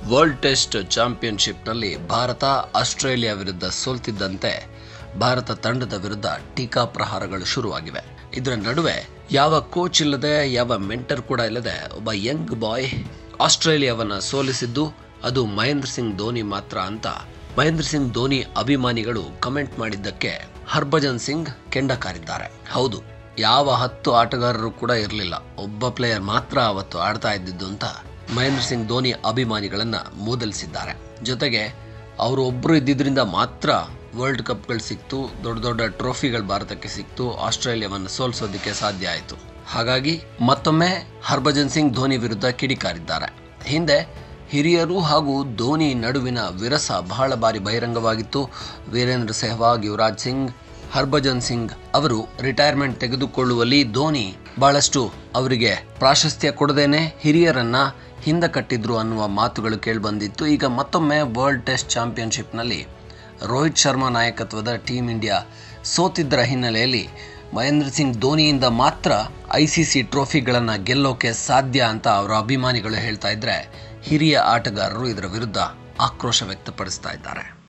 world test ಚಾಂಪಿಯನ್ಶಿಪ್ನಲ್ಲಿ Bharat Australia ವಿರುದ್ಧ ಸೋಲ್ತಿದ್ದಂತೆ ಭಾರತ ತಂಡದ ವಿರುದ್ಧ ಟೀಕಾ ಪ್ರಹಾರಗಳು ಶುರುವಾಗಿವೆ ಇದರ ನಡುವೆ ಯಾವ ಕೋಚ್ ಇಲ್ಲದೆ ಯಾವ ಮೆಂಟರ್ ಕೂಡ ಇಲ್ಲದೆ ಒಬ್ಬ ಯಂಗ್ ಬಾಯ್ ಆಸ್ಟ್ರೇಲಿಯಾವನ್ನ ಸೋಲಿಸಿದ್ದು ಅದು ಮಹೇಂದ್ರ ಸಿಂಗ್ ಧೋನಿ ಮಾತ್ರ ಅಂತ ಮಹೇಂದ್ರ ಸಿಂಗ್ ಧೋನಿ ಅಭಿಮಾನಿಗಳು ಕಮೆಂಟ್ ಮಾಡಿದ್ದಕ್ಕೆ ಹರ್ಭಜನ್ ಸಿಂಗ್ ಕೆಂಡ ಕಾರಿದ್ದಾರೆ ಹೌದು ಯಾವ ಹತ್ತು ಆಟಗಾರರು ಕೂಡ ಇರಲಿಲ್ಲ ಒಬ್ಬ ಪ್ಲೇಯರ್ ಮಾತ್ರ ಅವತ್ತು ಆಡ್ತಾ ಇದ್ದಿದ್ದು ಅಂತ ಮಹೇಂದ್ರ ಸಿಂಗ್ ಧೋನಿ ಅಭಿಮಾನಿಗಳನ್ನ ಮೂದಲಿಸಿದ್ದಾರೆ ಜೊತೆಗೆ ಅವರು ಒಬ್ಬರು ಇದ್ದಿದ್ರಿಂದ ಮಾತ್ರ ವರ್ಲ್ಡ್ ಕಪ್ಗಳು ಸಿಕ್ತು ದೊಡ್ಡ ದೊಡ್ಡ ಟ್ರೋಫಿಗಳು ಭಾರತಕ್ಕೆ ಸಿಕ್ತು ಆಸ್ಟ್ರೇಲಿಯಾವನ್ನು ಸೋಲಿಸೋದಕ್ಕೆ ಸಾಧ್ಯ ಆಯಿತು ಹಾಗಾಗಿ ಮತ್ತೊಮ್ಮೆ ಹರ್ಭಜನ್ ಸಿಂಗ್ ಧೋನಿ ವಿರುದ್ಧ ಕಿಡಿಕಾರಿದ್ದಾರೆ ಹಿಂದೆ ಹಿರಿಯರು ಹಾಗೂ ಧೋನಿ ನಡುವಿನ ವಿರಸ ಬಹಳ ಬಾರಿ ಬಹಿರಂಗವಾಗಿತ್ತು ವೀರೇಂದ್ರ ಸೆಹ್ವಾಗ್ ಯುವರಾಜ್ ಸಿಂಗ್ ಹರ್ಭಜನ್ ಸಿಂಗ್ ಅವರು ರಿಟೈರ್ಮೆಂಟ್ ತೆಗೆದುಕೊಳ್ಳುವಲ್ಲಿ ಧೋನಿ ಬಹಳಷ್ಟು ಅವರಿಗೆ ಪ್ರಾಶಸ್ತ್ಯ ಕೊಡದೇನೆ ಹಿರಿಯರನ್ನ ಹಿಂದೆ ಕಟ್ಟಿದ್ರು ಅನ್ನುವ ಮಾತುಗಳು ಕೇಳಿಬಂದಿತ್ತು ಈಗ ಮತ್ತೊಮ್ಮೆ ವರ್ಲ್ಡ್ ಟೆಸ್ಟ್ ಚಾಂಪಿಯನ್ಶಿಪ್ನಲ್ಲಿ ರೋಹಿತ್ ಶರ್ಮಾ ನಾಯಕತ್ವದ ಟೀಮ್ ಇಂಡಿಯಾ ಸೋತಿದ್ದರ ಹಿನ್ನೆಲೆಯಲ್ಲಿ ಮಹೇಂದ್ರ ಸಿಂಗ್ ಧೋನಿಯಿಂದ ಮಾತ್ರ ಐ ಸಿ ಸಿ ಟ್ರೋಫಿಗಳನ್ನು ಗೆಲ್ಲೋಕೆ ಸಾಧ್ಯ ಅಂತ ಅವರ ಅಭಿಮಾನಿಗಳು ಹೇಳ್ತಾ ಇದ್ರೆ ಹಿರಿಯ ಆಟಗಾರರು ಇದರ ವಿರುದ್ಧ ಆಕ್ರೋಶ ವ್ಯಕ್ತಪಡಿಸ್ತಾ ಇದ್ದಾರೆ